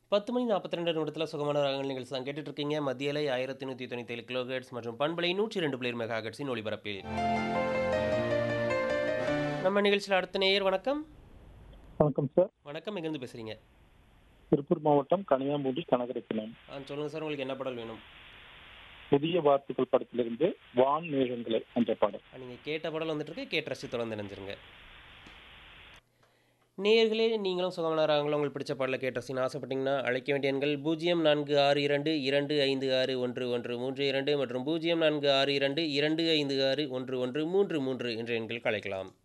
10 மணி 42 நிமிடத்துல சுகமான ராகங்கள் நிகழ்ச்சி தான் கேட்டுட்டு இருக்கீங்க. மத்திய அலை 1197 கிலோஹெர்ட்ஸ் மற்றும் பண்பலை 102 மெகாஹெர்ட்ஸின் ஒலிபரப்பில். நம்ம நிகழ்ச்சியில அடுத்த நேயர் வணக்கம். வணக்கம் சார். வணக்கம். எங்கிருந்து பேசுறீங்க? திருப்பூர் மாவட்டம் கனியாம்பூண்டி கனகரத்தினம். ஆ சொல்லுங்க சார். உங்களுக்கு என்ன பாடல் வேணும்? புதிய வார்த்தைகள் படத்திலிருந்து வான் மேகங்களே என்ற பாடல். நீங்க கேட்ட பாடல் வந்துட்டு இருக்கு. கேட்டு ரசித்து தொடர்ந்து இணைஞ்சிருங்க. நேயர்களே நீங்களும் சுகமான ராகங்கள் உங்களுக்கு பிடிச்ச பாடலை கேட்டு ரசிக்கணும்னு ஆசைப்பட்டீங்கன்னா அழைக்க வேண்டிய எண்கள் 0462 256113 மற்றும் 0462 256133 என்ற எண்களுக்கு அழைக்கலாம்.